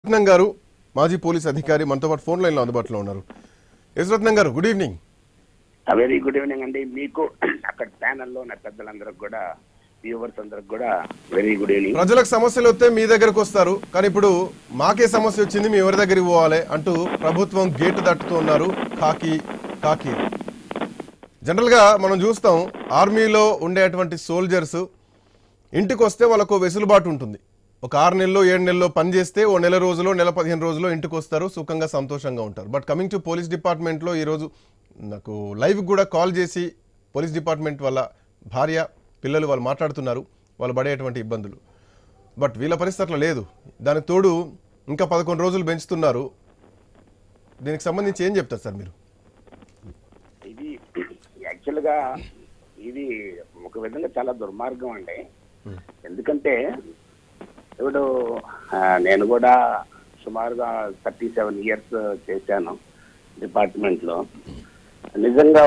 రత్నం గారు మాజీ పోలీస్ అధికారి మనతో పాటు ఫోన్ లైన్ లో అందుబాటులో ఉన్నారు ఎస్ రత్నం గారు good evening very good evening అండి మీకు అక్కడ ప్యానల్లో ఉన్న పెద్దలందరికి కూడా వ్యూవర్స్ అందరికి కూడా వెరీ గుడ్ ఈవినింగ్ ప్రజలకు సమస్యలు వస్తే మీ దగ్గరకు వస్తారు కానీ ఇప్పుడు మాకే సమస్య వచ్చింది మీ ఎవరి దగ్గరికి పోవాలి అంటూ ప్రభుత్వం గేటు తట్టుతున్నారు కాకి కాకి జనరల్ గా మనం చూస్తాం ఆర్మీలో ఉండేటువంటి సోల్జర్స్ ఇంటికి వస్తే వాళ్ళకు వెసులుబాటు ఉంటుంది ఒక ఆరు నెలలో ఏడు నెలలో పని చేస్తే ఓ నెల రోజులో నెల పదిహేను రోజుల్లో ఇంటికి వస్తారు సుఖంగా సంతోషంగా ఉంటారు బట్ కమింగ్ టు పోలీస్ డిపార్ట్మెంట్లో ఈరోజు నాకు లైవ్ కూడా కాల్ చేసి పోలీస్ డిపార్ట్మెంట్ వాళ్ళ భార్య పిల్లలు వాళ్ళు మాట్లాడుతున్నారు వాళ్ళు పడేటువంటి ఇబ్బందులు బట్ వీళ్ళ పరిస్థితి అట్లా లేదు దానికి తోడు ఇంకా పదకొండు రోజులు పెంచుతున్నారు దీనికి సంబంధించి ఏం చెప్తారు సార్ మీరు ఇది యాక్చువల్ గా ఇది ఒక విధంగా చాలా దుర్మార్గం అండి ఎందుకంటే ఇప్పుడు ఆ, నేను కూడా సుమారుగా థర్టీ సెవెన్ ఇయర్స్ చేశాను డిపార్ట్మెంట్ లో నిజంగా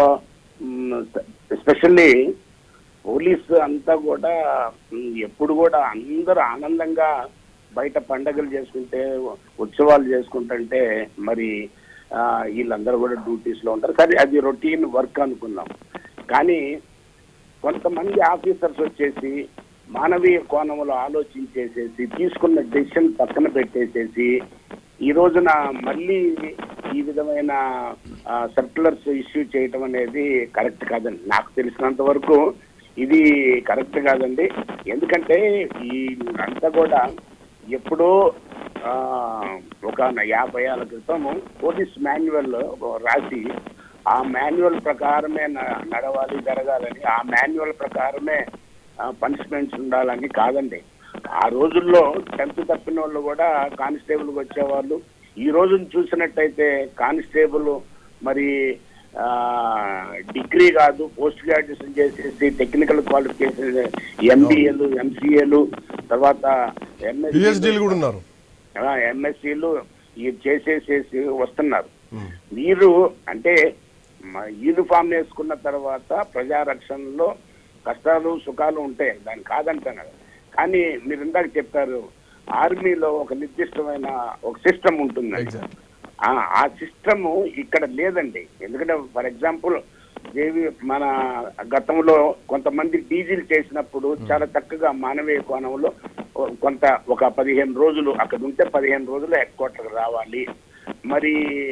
ఎస్పెషల్లీ పోలీస్ అంతా కూడా మ్, ఎప్పుడు కూడా అందరూ ఆనందంగా బయట పండగలు చేసుకుంటే ఉత్సవాలు చేసుకుంటుంటే మరి ఆ, వీళ్ళందరూ కూడా డ్యూటీస్ లో ఉంటారు సరే అది రొటీన్ వర్క్ అనుకుందాం కానీ కొంతమంది ఆఫీసర్స్ వచ్చేసి మానవీయ కోణంలో ఆలోచించేసేసి తీసుకున్న డెసిషన్ పక్కన పెట్టేసేసి ఈ రోజున మళ్ళీ ఈ విధమైన సర్క్యులర్స్ ఇష్యూ చేయటం అనేది కరెక్ట్ కాదండి నాకు తెలిసినంత వరకు ఇది కరెక్ట్ కాదండి ఎందుకంటే ఈ అంతా కూడా ఎప్పుడో ఆ, ఒక యాభై ఏళ్ళ క్రితం పోలీస్ మాన్యువల్ రాసి ఆ మాన్యువల్ ప్రకారమే న- నడవాలి జరగాలని ఆ మాన్యువల్ ప్రకారమే పనిష్మెంట్స్ ఉండాలని కాదండి ఆ రోజుల్లో టెన్త్ తప్పిన వాళ్ళు కూడా కానిస్టేబుల్ వచ్చేవాళ్ళు ఈ రోజున చూసినట్టయితే కానిస్టేబుల్ మరి ఆ, డిగ్రీ కాదు పోస్ట్ గ్రాడ్యుయేషన్ చేసేసి టెక్నికల్ క్వాలిఫికేషన్ ఎంబీఏలు ఎంసీఏలు తర్వాత పిహెచ్డీలు కూడా ఉన్నారు ఎంఎస్సీలు చేసేసేసి వస్తున్నారు మీరు అంటే మ- యూనిఫామ్ వేసుకున్న తర్వాత ప్రజారక్షణలో కష్టాలు సుఖాలు ఉంటాయి దాన్ని కాదంటాను కదా. కానీ మీరు ఇందాక చెప్పారు ఆర్మీలో ఒక నిర్దిష్టమైన ఒక సిస్టమ్ ఉంటుందండి ఎగ్జాక్ట్ ఆ ఆ సిస్టమ్ ఇక్కడ లేదండి ఎందుకంటే ఫర్ ఎగ్జాంపుల్ దేవి మన గతంలో కొంతమంది డీజిల్ చేసినప్పుడు చాలా చక్కగా మానవీయ కోణంలో కొంత ఒక పదిహేను రోజులు అక్కడ ఉంటే పదిహేను రోజులు హెడ్ క్వార్టర్కి రావాలి మరి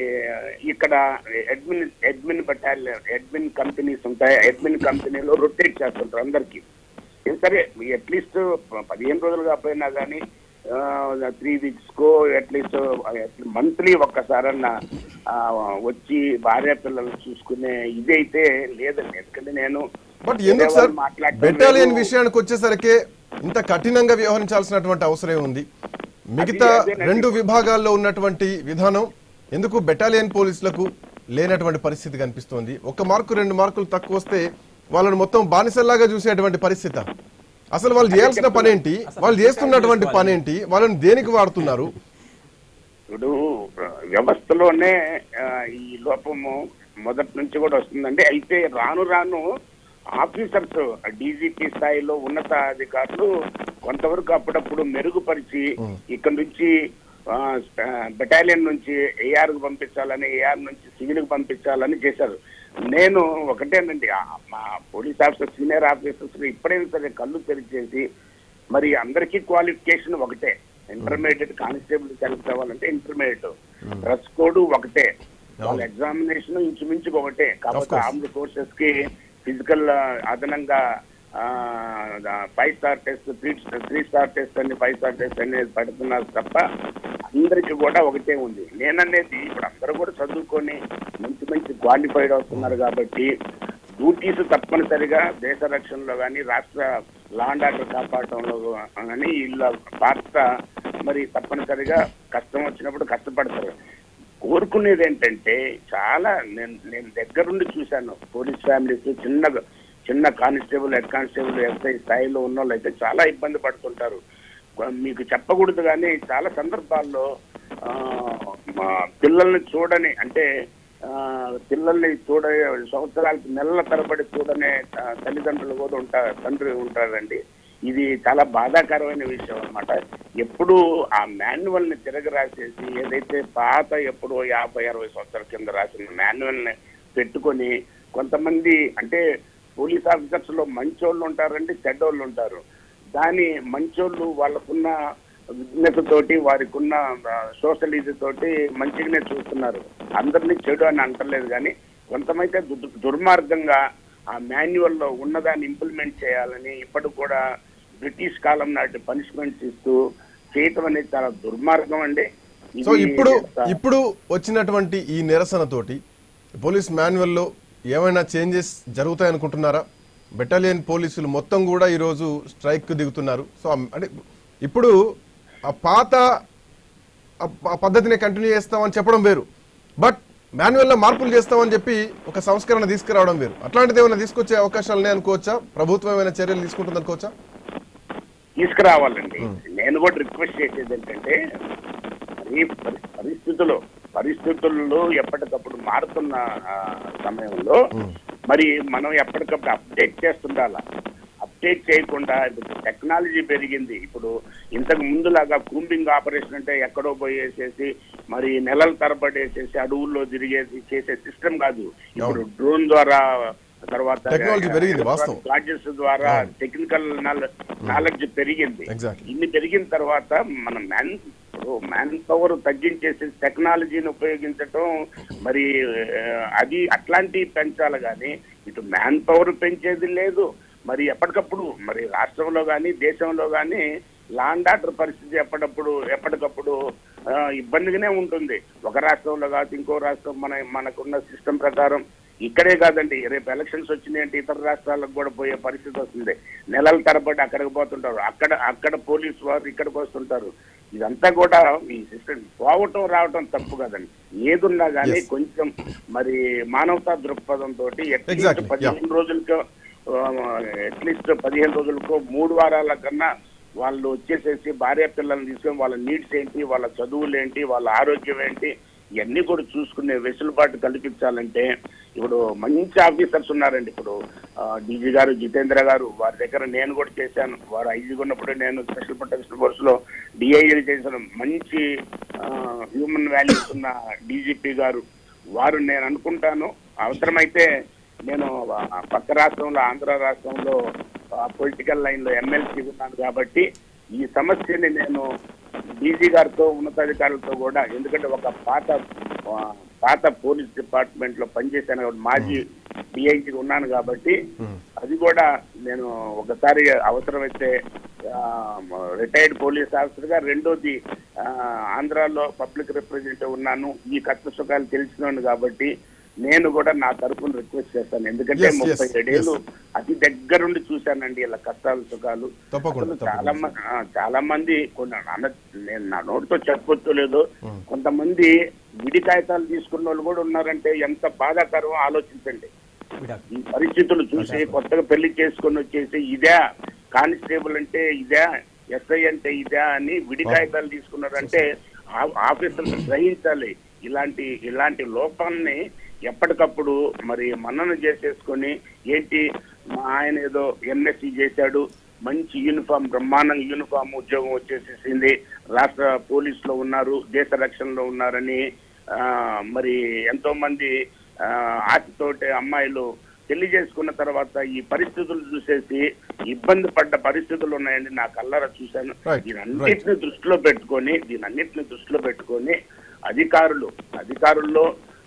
ఇక్కడ admin admin battalion admin companies ఉంటాయి అడ్మిన్ కంపెనీలో రొటేట్ చేస్తుంటారు అందరికీ ఏం సరే అట్లీస్ట్ పదిహేను రోజులు కాకపోయినా కానీ త్రీ వీక్స్ కో అట్లీస్ట్ మంత్లీ ఒక్కసారన్నా ఆ, వచ్చి భార్య పిల్లలు చూసుకునే ఇదైతే లేదండి ఎందుకంటే నేను బట్ ఎందుకు సార్ వేరే వాళ్ళు మాట్లాడటం బెటాలియన్ వేరు. విషయానికి వచ్చేసరికి ఇంత కఠినంగా వ్యవహరించాల్సినటువంటి అవసరం ఉంది మిగతా అదేనండి. రెండు విభాగాల్లో ఉన్నటువంటి విధానం ఎందుకు బెటాలియన్ పోలీసులకు లేనటువంటి పరిస్థితి కనిపిస్తోంది ఒక మార్కు రెండు మార్కులు తక్కువ వస్తే వాళ్ళని మొత్తం బానిసల్లాగా చూసేటువంటి పరిస్థితి అసలు వాళ్ళు చేయాల్సిన పనేంటి వాళ్ళు చేస్తున్నటువంటి పనేంటి వాళ్ళని దేనికి వాడుతున్నారు ఇప్పుడు వ్యవస్థలోనే ఆ, ఈ లోపము మొదటి నుంచి కూడా వస్తుందండి అయితే రాను రాను ఆఫీసర్స్ డీజీపీ స్థాయిలో ఉన్నత అధికారులు కొంతవరకు అప్పుడప్పుడు మెరుగుపరిచి ఇక్కడ నుంచి బెటాలియన్ నుంచి ఏఆర్ కు పంపించాలని ఏఆర్ నుంచి సివిల్ కు పంపించాలని చేశారు నేను ఒకటేనండి ఆ, మా పోలీస్ ఆఫీసర్ సీనియర్ ఆఫీసర్స్ ఇప్పుడైనా సరే కళ్ళు తెరిచేసి మరి అందరికీ క్వాలిఫికేషన్ ఒకటే ఇంటర్మీడియట్ కానిస్టేబుల్ సెలెక్ట్ అవ్వాలంటే ఇంటర్మీడియట్ డ్రెస్ కోడ్ ఒకటే వాళ్ళ ఎగ్జామినేషన్ ఇంచుమించు ఒకటే కాకపోతే course. ఆర్మ్డ్ కోర్సెస్ కి ఫిజికల్ అదనంగా five star test three three star test అని ఫైవ్ స్టార్ టెస్ట్ అనేది పెడుతున్నారు తప్ప అందరికి కూడా ఒకటే ఉంది నేననేది ఇప్పుడు అందరూ కూడా చదువుకొని మంచి మంచి క్వాలిఫైడ్ అవుతున్నారు కాబట్టి డ్యూటీస్ తప్పనిసరిగా దేశ రక్షణలో కానీ రాష్ట్ర లా అండ్ ఆర్డర్ కాపాడటంలో కానీ వీళ్ళ పాత్ర మరి తప్పనిసరిగా కష్టం వచ్చినప్పుడు కష్టపడతారు కోరుకునేది ఏంటంటే చాలా నేను నేను దగ్గరుండి చూశాను పోలీస్ ఫ్యామిలీస్ చిన్న చిన్న కానిస్టేబుల్ హెడ్ కానిస్టేబుల్ ఎస్ఐ స్థాయిలో ఉన్న వాళ్ళు అయితే చాలా ఇబ్బంది పడుతుంటారు కొ- మీకు చెప్పకూడదు కానీ చాలా సందర్భాల్లో ఆ, మా పిల్లల్ని చూడని అంటే ఆ, పిల్లల్ని చూడ సంవత్సరాలకి నెలల తరబడి చూడనే ఆ, తల్లిదండ్రులు కూడా ఉంటారు తండ్రి ఉంటారండి ఇది చాలా బాధాకరమైన విషయం అన్నమాట ఎప్పుడు ఆ మాన్యువల్ ని తిరగరాసేసి ఏదైతే పాత ఎప్పుడో యాభై అరవై సంవత్సరాల కింద రాసిన మాన్యువల్ ని పెట్టుకొని కొంతమంది అంటే పోలీస్ ఆఫీసర్స్ లో మంచోళ్ళు ఉంటారండి చెడ్డోళ్ళు ఉంటారు దాని మంచోళ్ళు వాళ్ళకున్న విజ్ఞతతోటి వారికి ఉన్న సోషల్ ఇది తోటి మంచిగానే చూస్తున్నారు అందరినీ చెడు అని అంటలేదు కానీ కొంతమైతే దు- దుర్మార్గంగా ఆ మాన్యువల్ లో ఉన్నదాన్ని ఇంప్లిమెంట్ చేయాలని ఇప్పటికి కూడా బ్రిటిష్ కాలం నాటి పనిష్మెంట్స్ ఇస్తూ చేయటం అనేది చాలా దుర్మార్గం అండి ఇది సో ఇప్పుడు ఎంత- ఇప్పుడు వచ్చినటువంటి ఈ నిరసనతోటి పోలీస్ మాన్యువల్లో ఏమైనా చేంజెస్ జరుగుతాయనుకుంటున్నారా బెటాలియన్ పోలీసులు మొత్తం కూడా ఈరోజు స్ట్రైక్ దిగుతున్నారు సో ఆ- అంటే ఇప్పుడు ఆ పాత ఆ ప- పద్ధతిని కంటిన్యూ చేస్తామని చెప్పడం వేరు బట్ మాన్యువల్లో మార్పులు చేస్తామని చెప్పి ఒక సంస్కరణ తీసుకురావడం వేరు అట్లాంటిది ఏమైనా తీసుకొచ్చే అవకాశాలు ఉన్నాయి అనుకోవచ్చా ప్రభుత్వం ఏమైనా చర్యలు తీసుకుంటుంది అనుకోవచ్చా తీసుకురావాలండి నేను కూడా రిక్వెస్ట్ చేసేది ఏంటంటే ఈ పరి- పరిస్థితులు పరిస్థితుల్లో ఎప్పటికప్పుడు మారుతున్న ఆ, సమయంలో మరి మనం ఎప్పటికప్పుడు అప్డేట్ చేస్తుండాల అప్డేట్ చేయకుండా ఇప్పుడు టెక్నాలజీ పెరిగింది ఇప్పుడు ఇంతకు ముందులాగా కూంబింగ్ ఆపరేషన్ అంటే ఎక్కడో పోయేసేసి మరి నెలల తరబడి వేసేసి అడవుల్లో తిరిగేసి చేసే సిస్టమ్ కాదు ఇప్పుడు డ్రోన్ ద్వారా తర్వాత Technology పెరిగింది, వాస్తవం. గాడ్జెట్స్ ద్వారా టెక్నికల్ నాలెడ్జ్ పెరిగింది Exactly. ఇన్ని పెరిగిన తర్వాత మన మ్యాన్ మ్యాన్ పవర్ తగ్గించేసి టెక్నాలజీని ఉపయోగించటం మరి ఆ, అది అట్లాంటివి పెంచాలి కానీ ఇటు మ్యాన్ పవర్ పెంచేది లేదు మరి ఎప్పటికప్పుడు మరి రాష్ట్రంలో కానీ దేశంలో కానీ లాండ్ ఆర్డర్ పరిస్థితి ఎప్పటికప్పుడు ఎప్పటికప్పుడు ఆ, ఇబ్బందిగానే ఉంటుంది ఒక రాష్ట్రంలో కాదు ఇంకో రాష్ట్రం మన మనకున్న సిస్టమ్ ప్రకారం ఇక్కడే కాదండి రేపు ఎలక్షన్స్ వచ్చినాయంటే ఇతర రాష్ట్రాలకు కూడా పోయే పరిస్థితి వస్తుంది నెలల తరబడి అక్కడికి పోతుంటారు అక్కడ అక్కడ పోలీసు వారు ఇక్కడికి వస్తుంటారు ఇదంతా కూడా ఈ సిస్టమ్ పోవటం రావటం తప్పు కదండి ఏదున్నా కానీ Yes. కొంచెం మరి మానవతా దృక్పథం తోటి Exactly, అట్లీస్ట్ yeah. పదిహేను రోజులకో అట్లీస్ట్ పదిహేను రోజులకో మూడు వారాల కన్నా వాళ్ళు వచ్చేసేసి భార్య పిల్లల్ని తీసుకొని వాళ్ళ నీడ్స్ ఏంటి వాళ్ళ చదువులు ఏంటి వాళ్ళ ఆరోగ్యం ఏంటి ఇవన్నీ కూడా చూసుకునే వెసులుబాటు కల్పించాలంటే ఇప్పుడు మంచి ఆఫీసర్స్ ఉన్నారండి ఇప్పుడు డీజీ గారు జితేంద్ర గారు వారి దగ్గర నేను కూడా చేశాను వారు ఐజీగా ఉన్నప్పుడు నేను స్పెషల్ ప్రొటెక్షన్ ఫోర్స్ లో డిఐఎల్ చేశాను మంచి హ్యూమన్ వాల్యూస్ ఉన్న డీజీపీ గారు వారు నేను అనుకుంటాను అవసరమైతే నేను ఆ పక్క రాష్ట్రంలో ఆంధ్ర రాష్ట్రంలో పొలిటికల్ లైన్ లో ఎమ్మెల్సీ ఉన్నాను కాబట్టి ఈ సమస్యని నేను డీజీ గారితో ఉన్నతాధికారులతో కూడా ఎందుకంటే ఒక పాత ఆ, పాత పోలీస్ డిపార్ట్మెంట్ లో పనిచేశాను కాబట్టి మాజీ డిఐజీ ఉన్నాను కాబట్టి అది కూడా నేను ఒకసారి అవసరమైతే రిటైర్డ్ పోలీస్ ఆఫీసర్ గా రెండోది ఆ, ఆంధ్రాలో పబ్లిక్ రిప్రజెంటేటివ్ ఉన్నాను ఈ కష్ట సుఖాలు తెలిసినాను కాబట్టి నేను కూడా నా తరపున రిక్వెస్ట్ చేస్తాను ఎందుకంటే Yes, yes, ముప్పై ఏడేళ్ళు yes. అతి దగ్గరుండి చూశానండి ఇలా కష్టాలు సుఖాలు తప్పకుండా, అసలు చాలా తప్పకుండా. మ- ఆ, చాలా మంది కొన్ని అన్న నేను నా నోటితో చెప్పొచ్చు లేదు కొంతమంది విడి కాగితాలు తీసుకున్న వాళ్ళు కూడా ఉన్నారంటే ఎంత బాధాకరం ఆలోచించండి ఈ పరిస్థితులు చూసి కొత్తగా పెళ్లి చేసుకొని వచ్చేసి ఇదే కానిస్టేబుల్ అంటే ఇదే ఎస్ఐ అంటే ఇదే అని విడి కాగితాలు తీసుకున్నారంటే ఆ- ఆఫీసర్లు గ్రహించాలి ఇలాంటి ఇలాంటి లోపాలని ఎప్పటికప్పుడు మరి మన్నన చేసేసుకొని ఏంటి మా ఆయన ఏదో ఎంఎస్సి చేశాడు మంచి యూనిఫామ్ బ్రహ్మాండంగా యూనిఫామ్ ఉద్యోగం వచ్చేసేసింది రాష్ట్ర పోలీసులో ఉన్నారు దేశ రక్షణలో ఉన్నారని ఆ, మరి ఎంతో మంది ఆ, ఆశతోటి అమ్మాయిలు పెళ్లి చేసుకున్న తర్వాత ఈ పరిస్థితులు చూసేసి ఇబ్బంది పడ్డ పరిస్థితులు ఉన్నాయండి నా కళ్ళారా చూశాను Right, దీనన్నిటిని దృష్టిలో పెట్టుకొని దీనన్నిటిని దృష్టిలో పెట్టుకొని అధికారులు అధికారుల్లో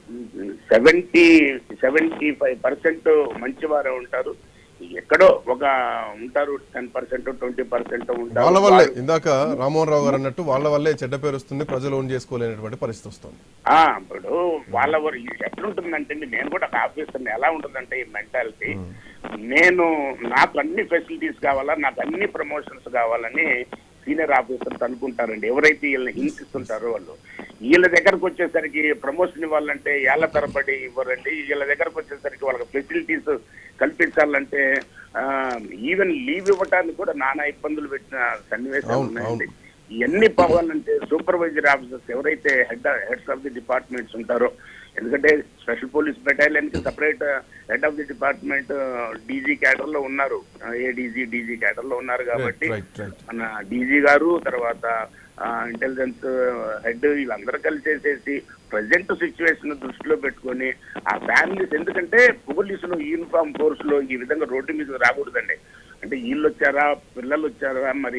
సెవెంటీ సెవెంటీ ఫైవ్ పర్సెంట్ మంచివారే ఉంటారు ఎక్కడో ఒక ఉంటారు టెన్ పర్సెంట్ ట్వంటీ పర్సెంట్ వాళ్ళ ఉంటారు వల్లే వాళ్ళు- ఇందాక రామ్మోహన్ రావు గారు అన్నట్టు వాళ్ళ వల్లే చెడ్డ పేరు వస్తుంది ప్రజలు ఓన్ చేసుకోలేనటువంటి పరిస్థితి వస్తుంది ఆ, ఇప్పుడు వాళ్ళ వర- ఇది ఎట్లుంటుందంటే అండి, నేను కూడా ఒక ఆఫీసర్ని ఎలా ఉంటుందంటే ఈ మెంటాలిటీ నేను నాకు అన్ని ఫెసిలిటీస్ కావాలా నాకు అన్ని ప్రమోషన్స్ కావాలని సీనియర్ ఆఫీసర్స్ అనుకుంటారండి ఎవరైతే వీళ్ళని హింసిస్తుంటారో వాళ్ళు వీళ్ళ దగ్గరకు వచ్చేసరికి ప్రమోషన్ ఇవ్వాలంటే ఏళ్ల తరబడి ఇవ్వరండి వీళ్ళ దగ్గరకు వచ్చేసరికి వాళ్ళకి ఫెసిలిటీస్ కల్పించాలంటే ఈవెన్ లీవ్ ఇవ్వడానికి కూడా నానా ఇబ్బందులు పెట్టిన సన్నివేశాలు అవును, ఉన్నాయండి ఇవన్నీ పోవాలంటే సూపర్వైజర్ ఆఫీసర్స్ ఎవరైతే head heads of the departments ఉంటారో ఎందుకంటే స్పెషల్ పోలీస్ బెటాలియన్ కి separate head of the department DG cadre లో ఉన్నారు ఏడీజీ డీజీ క్యాడర్ లో ఉన్నారు కాబట్టి రైట్ రైట్ మన డీజీ గారు తర్వాత ఇంటెలిజెన్స్ హెడ్ వీళ్ళందరూ కలిసేసేసి ప్రజెంట్ సిచ్యువేషన్ దృష్టిలో పెట్టుకొని ఆ ఫ్యామిలీస్ ఎందుకంటే పోలీసులు యూనిఫామ్ ఫోర్స్ లో ఈ విధంగా రోడ్డు మీద రాకూడదండి అంటే వీళ్ళు వచ్చారా పిల్లలు వచ్చారా మరి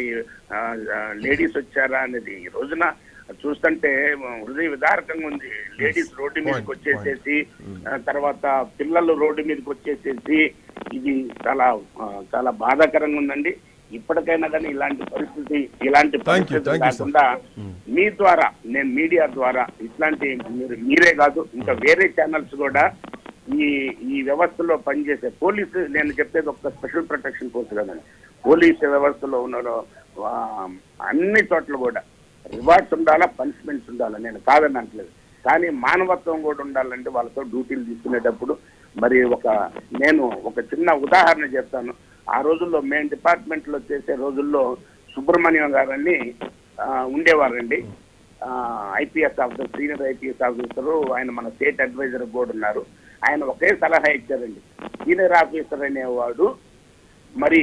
లేడీస్ వచ్చారా అనేది ఈ రోజున చూస్తుంటే హృదయ విదారకంగా ఉంది లేడీస్ రోడ్డు మీదకి point, వచ్చేసేసి ఆ, తర్వాత పిల్లలు రోడ్డు మీదకి వచ్చేసేసి ఇది చాలా ఆ, చాలా బాధాకరంగా ఉందండి ఇప్పటికైనా కానీ ఇలాంటి పరిస్థితి ఇలాంటి Thank you, పరిస్థితి thank you, sir. కాకుండా మీ ద్వారా నేను మీడియా ద్వారా ఇట్లాంటి మీరు మీరే కాదు ఇంకా వేరే ఛానల్స్ కూడా ఈ ఈ వ్యవస్థలో పనిచేసే పోలీసు నేను చెప్పేది ఒక స్పెషల్ ప్రొటెక్షన్ ఫోర్స్ కదండి పోలీసు వ్యవస్థలో ఉన్న ఆ, అన్ని చోట్ల కూడా రివార్డ్స్ ఉండాలా పనిష్మెంట్స్ ఉండాలా నేను కాదని అనట్లేదు కానీ మానవత్వం కూడా ఉండాలంటే వాళ్ళతో డ్యూటీలు తీసుకునేటప్పుడు మరి ఒక నేను ఒక చిన్న ఉదాహరణ చెప్తాను ఆ రోజుల్లో మేము డిపార్ట్మెంట్ లో చేసే రోజుల్లో సుబ్రహ్మణ్యం గారని ఆ, ఉండేవారండి IPS officer senior IPS officer ఆయన మన స్టేట్ అడ్వైజర్ కూడా ఉన్నారు ఆయన ఒకే సలహా ఇచ్చారండి సీనియర్ ఆఫీసర్ అనేవాడు మరి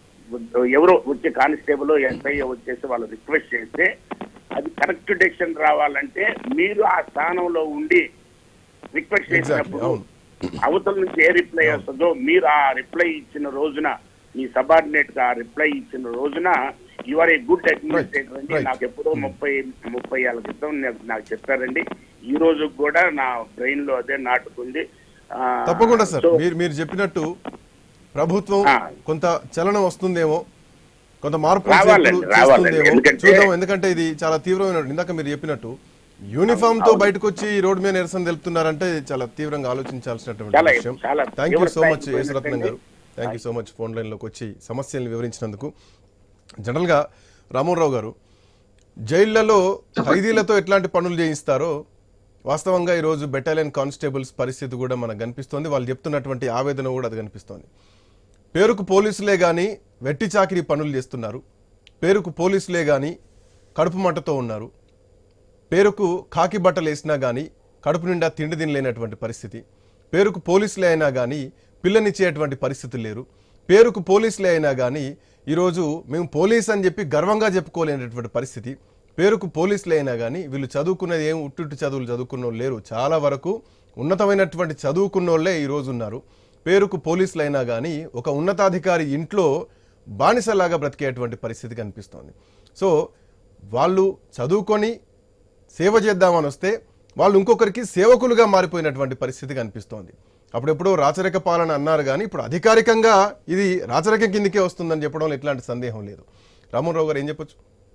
ఎవరో వచ్చే కానిస్టేబుల్ ఎస్ఐ వచ్చేసి వాళ్ళు రిక్వెస్ట్ చేస్తే అది కరెక్ట్ డెసిషన్ రావాలంటే మీరు ఆ స్థానంలో ఉండి రిక్వెస్ట్ Exactly, చేసినప్పుడు అవును. అవతల నుంచి ఏ రిప్లై వస్తుందో మీరు ఆ రిప్లై ఇచ్చిన రోజున మీ సబార్డినేట్ గా రిప్లై ఇచ్చిన రోజున you are a good administrator అండి right. నాకు ఎప్పుడో ముప్పై ముప్పై ఏళ్ళ క్రితం నాకు- నాకు చెప్పారండి ఈ రోజు కూడా నా బ్రెయిన్ లో అదే నాటుకుంది ఆ, తప్పకుండా సార్ so- మీరు మీరు చెప్పినట్టు ప్రభుత్వం ఆ. కొంత చలనం వస్తుందేమో కొంత మార్పు రావాలండి, చేర్పులు రావాలండి. చేస్తుందేమో ఎందుకంటే- చూద్దాం ఎందుకంటే ఇది చాలా తీవ్రమైన ఇందాక మీరు చెప్పినట్టు యూనిఫామ్ తో బయటకు వచ్చి ఈ రోడ్డు మీద నిరసన తెలుపుతున్నారంటే ఇది చాలా తీవ్రంగా ఆలోచించాల్సినటువంటి చాలా- విషయం చాలా థ్యాంక్ యూ సో తీవ్ర మచ్ స్థాయికి యేసురత్నం గారు thank you so much phone line లోకి వచ్చి సమస్యల్ని వివరించినందుకు జనరల్ గా రామోరావు గారు జైళ్లలో ఖైదీలతో ఎట్లాంటి పనులు చేయిస్తారో వాస్తవంగా ఈరోజు బెటాలియన్ కానిస్టేబుల్స్ పరిస్థితి కూడా మనకు కనిపిస్తోంది వాళ్ళు చెప్తున్నటువంటి ఆవేదన కూడా అది కనిపిస్తోంది పేరుకు పోలీసులే కానీ వెట్టి చాకిరీ పనులు చేస్తున్నారు పేరుకు పోలీసులే కానీ కడుపు మంటతో ఉన్నారు పేరుకు కాకి బట్టలు వేసినా కానీ కడుపు నిండా తిండి తినలేనటువంటి పరిస్థితి పేరుకు పోలీసులే అయినా కానీ పిల్లనిచ్చేటువంటి పరిస్థితి లేరు పేరుకు పోలీసులే అయినా కానీ ఈరోజు మేము పోలీస్ అని చెప్పి గర్వంగా చెప్పుకోలేనటువంటి పరిస్థితి పేరుకు పోలీసులే అయినా కానీ వీళ్ళు చదువుకున్నది ఏం ఉట్టుట్టు చదువులు చదువుకున్న వాళ్ళు లేరు చాలా వరకు ఉన్నతమైనటువంటి చదువుకున్న వాళ్ళే ఈరోజు ఉన్నారు పేరుకు పోలీసులు అయినా కానీ ఒక ఉన్నతాధికారి ఇంట్లో బానిసలాగా బ్రతికేటువంటి పరిస్థితి కనిపిస్తోంది సో వాళ్ళు చదువుకొని సేవ చేద్దామని వస్తే వాళ్ళు ఇంకొకరికి సేవకులుగా మారిపోయినటువంటి పరిస్థితి కనిపిస్తోంది అప్పుడెప్పుడో రాచరిక పాలన అన్నారు కానీ ఇప్పుడు అధికారికంగా ఇది రాచరికం కిందకే వస్తుందని చెప్పడంలో ఎట్లాంటి సందేహం లేదు రామోరావు గారు ఏం చెప్పొచ్చు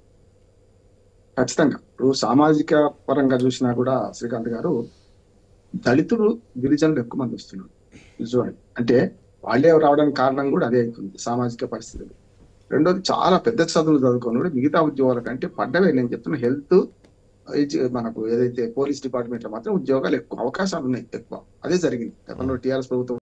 ఖచ్చితంగా ఇప్పుడు సామాజిక పరంగా చూసినా కూడా శ్రీకాంత్ గారు దళితులు గిరిజనులు ఎక్కువ మంది వస్తున్నారు చూడండి అంటే వాళ్ళే రావడానికి కారణం కూడా అదే అవుతుంది సామాజిక పరిస్థితులు రెండోది చాలా పెద్ద చదువులు చదువుకొని కూడా మిగతా ఉద్యోగాల కంటే పడ్డవే నేను చెప్తున్నా హెల్త్ మనకు ఏదైతే పోలీస్ డిపార్ట్మెంట్ లో మాత్రం ఉద్యోగాలు ఎక్కువ అవకాశాలు ఉన్నాయి ఎక్కువ అదే జరిగింది గతంలో టీఆర్ఎస్ ప్రభుత్వం